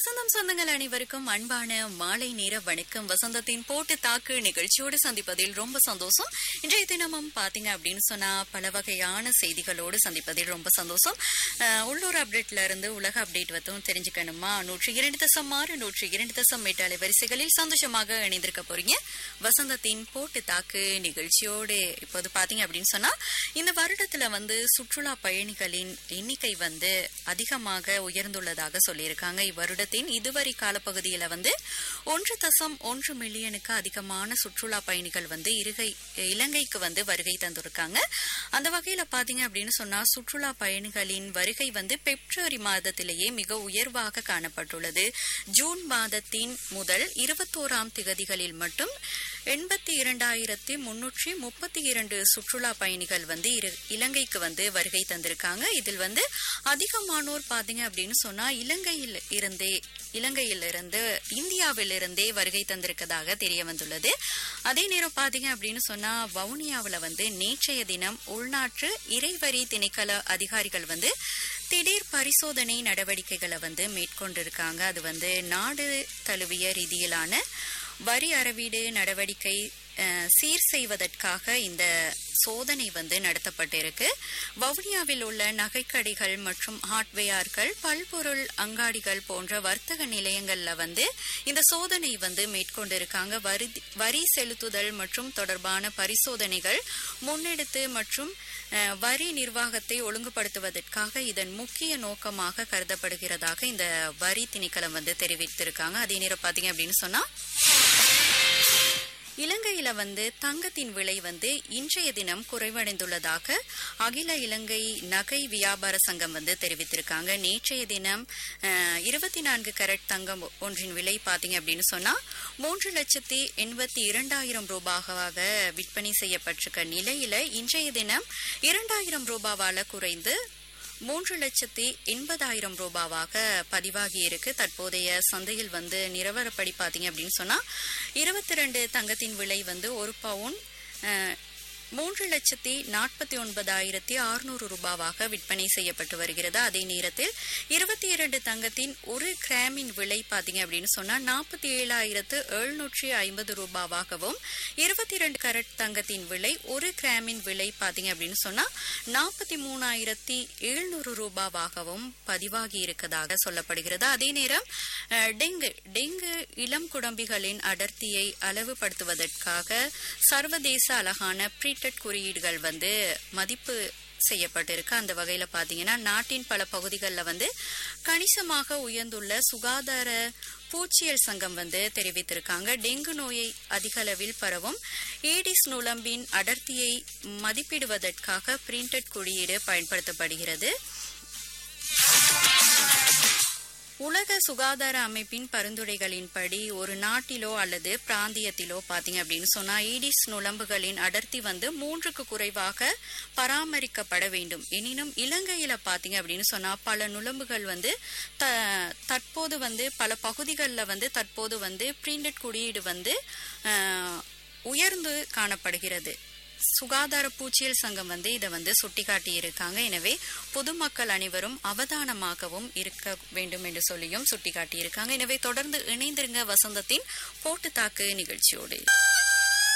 வசந்தம் சொந்தங்கள் அனைவருக்கும் அன்பான மாலை நேர வணக்கம் வசந்தத்தின் போட்டு தாக்கு நிகழ்ச்சியோடு சந்திப்பதில் ரொம்ப சந்தோஷம் இன்றைய தினமும் பாத்தீங்க அப்படின்னு சொன்னா பல வகையான செய்திகளோடு சந்திப்பதில் ரொம்ப சந்தோஷம் அஹ், உள்ளூர் அப்டேட்ல இருந்து உலக அப்டேட் வத்தும் தெரிஞ்சுக்கணுமா நூற்றி இரண்டு தசம் ஆறு நூற்றி இரண்டு தசம் எட்டு அலைவரிசைகளில் சந்தோஷமாக இணைந்திருக்க போறீங்க வசந்தத்தின் போட்டு தாக்கு நிகழ்ச்சியோடு இப்போது பாத்தீங்க அப்படின்னு சொன்னா இந்த வருடத்துல வந்து சுற்றுலா பயணிகளின் எண்ணிக்கை வந்து அதிகமாக உயர்ந்துள்ளதாக சொல்லியிருக்காங்க இவ்வருடத்தின் இதுவரை காலப்பகுதியில வந்து ஒன்று தசம் ஒன்று மில்லியனுக்கு அதிகமான சுற்றுலா பயணிகள் வந்து இருகை இலங்கைக்கு வந்து வருகை தந்திருக்காங்க அந்த வகையில பாத்தீங்க அப்படின்னு சொன்னா சுற்றுலா பயணிகளின் வருகை வந்து பிப்ரவரி மாதத்திலேயே மிக உயர்வாக காணப்பட்டுள்ளது ஜூன் மாதத்தின் முதல் இருபத்தோராம் திகதிகளில் மட்டும் எண்பத்தி இரண்டாயிரத்தி முன்னூற்றி முப்பத்தி இரண்டு சுற்றுலா பயணிகள் வந்து இரு- இலங்கைக்கு வந்து வருகை தந்திருக்காங்க இதில் வந்து அதிகமானோர் பாத்தீங்க அப்படின்னு சொன்னா இலங்கையில் இருந்தே இலங்கையிலிருந்து இந்தியாவிலிருந்தே வருகை தந்திருக்கதாக தெரிய வந்துள்ளது அதே நேரம் பாத்தீங்க அப்படின்னு சொன்னா வவுனியாவுல வந்து நேற்றைய தினம் உள்நாட்டு இறைவரி திணைக்கள அதிகாரிகள் வந்து திடீர் பரிசோதனை நடவடிக்கைகளை வந்து மேற்கொண்டிருக்காங்க அது வந்து நாடு தழுவிய ரீதியிலான வரி அறவீடு நடவடிக்கை அஹ், சீர் செய்வதற்காக இந்த சோதனை வந்து நடத்தப்பட்டிருக்கு வவுனியாவில் உள்ள நகைக்கடைகள் மற்றும் ஹார்ட்வேர்கள் பல்பொருள் அங்காடிகள் போன்ற வர்த்தக நிலையங்கள்ல வந்து இந்த சோதனை வந்து மேற்கொண்டிருக்காங்க வரி வரி செலுத்துதல் மற்றும் தொடர்பான பரிசோதனைகள் முன்னெடுத்து மற்றும் அஹ், வரி நிர்வாகத்தை ஒழுங்குபடுத்துவதற்காக இதன் முக்கிய நோக்கமாக கருதப்படுகிறதாக இந்த வரி திணைக்களம் வந்து தெரிவித்திருக்காங்க அதே நேரம் பாத்தீங்க அப்படின்னு சொன்னா இலங்கையில வந்து தங்கத்தின் விலை வந்து இன்றைய தினம் குறைவடைந்துள்ளதாக அகில இலங்கை நகை வியாபார சங்கம் வந்து தெரிவித்திருக்காங்க நேற்றைய தினம் இருபத்தி நான்கு கரட் தங்கம் ஒன்றின் விலை பாத்தீங்க அப்படின்னு சொன்னா மூன்று லட்சத்தி எண்பத்தி இரண்டாயிரம் ரூபாயாக விற்பனை செய்யப்பட்டிருக்க நிலையில இன்றைய தினம் இரண்டாயிரம் ரூபாவால குறைந்து மூன்று லட்சத்தி எண்பதாயிரம் ரூபாவாக பதிவாகி இருக்கு தற்போதைய சந்தையில் வந்து நிலவரப்படி பாத்தீங்க அப்படின்னு சொன்னா இருபத்தி ரெண்டு தங்கத்தின் விலை வந்து ஒரு பவுன் அஹ், மூன்று லட்சத்தி நாற்பத்தி ஒன்பதாயிரத்தி அறுநூறு ரூபாவாக விற்பனை செய்யப்பட்டு வருகிறது அதே நேரத்தில் இருபத்தி இரண்டு தங்கத்தின் ஒரு கிராமின் விலை பாத்தீங்க அப்படின்னு சொன்னா நாற்பத்தி ஏழாயிரத்து எழுநூற்றி ஐம்பது ரூபாவாகவும் இருபத்தி இரண்டு கரட் தங்கத்தின் விலை ஒரு கிராமின் விலை பாத்தீங்க அப்படின்னு சொன்னா நாற்பத்தி மூணாயிரத்தி எழுநூறு ரூபாவாகவும் பதிவாகி இருக்கதாக சொல்லப்படுகிறது அதே நேரம் அஹ், டெங்கு டெங்கு இளம் குடம்பிகளின் அடர்த்தியை அளவுபடுத்துவதற்காக சர்வதேச அழகான ப்ரீட்டட் குறியீடுகள் வந்து மதிப்பு செய்யப்பட்டிருக்கு அந்த வகையில பாத்தீங்கன்னா நாட்டின் பல பகுதிகளில் வந்து கணிசமாக உயர்ந்துள்ள சுகாதார பூச்சியல் சங்கம் வந்து தெரிவித்திருக்காங்க டெங்கு நோயை அதிக அளவில் பரவும் ஏடிஸ் நுளம்பின் அடர்த்தியை மதிப்பிடுவதற்காக பிரிண்டட் குறியீடு பயன்படுத்தப்படுகிறது உலக சுகாதார அமைப்பின் பரிந்துரைகளின்படி ஒரு நாட்டிலோ அல்லது பிராந்தியத்திலோ பாத்தீங்க அப்படின்னு சொன்னா ஈடிஸ் நுளம்புகளின் அடர்த்தி வந்து மூன்றுக்கு குறைவாக பராமரிக்கப்பட வேண்டும் எனினும் இலங்கையில பாத்தீங்க அப்படின்னு சொன்னா பல நுளம்புகள் வந்து த- தற்போது வந்து பல பகுதிகளில் வந்து தற்போது வந்து பிரிண்டட் குறியீடு வந்து அஹ், உயர்ந்து காணப்படுகிறது சுகாதார பூச்சியல் சங்கம் வந்து இதை வந்து சுட்டிக்காட்டி இருக்காங்க எனவே பொதுமக்கள் அனைவரும் அவதானமாகவும் இருக்க வேண்டும் என்று சொல்லியும் சுட்டிக்காட்டி இருக்காங்க எனவே தொடர்ந்து இணைந்திருங்க வசந்தத்தின் போட்டு தாக்கு நிகழ்ச்சியோடு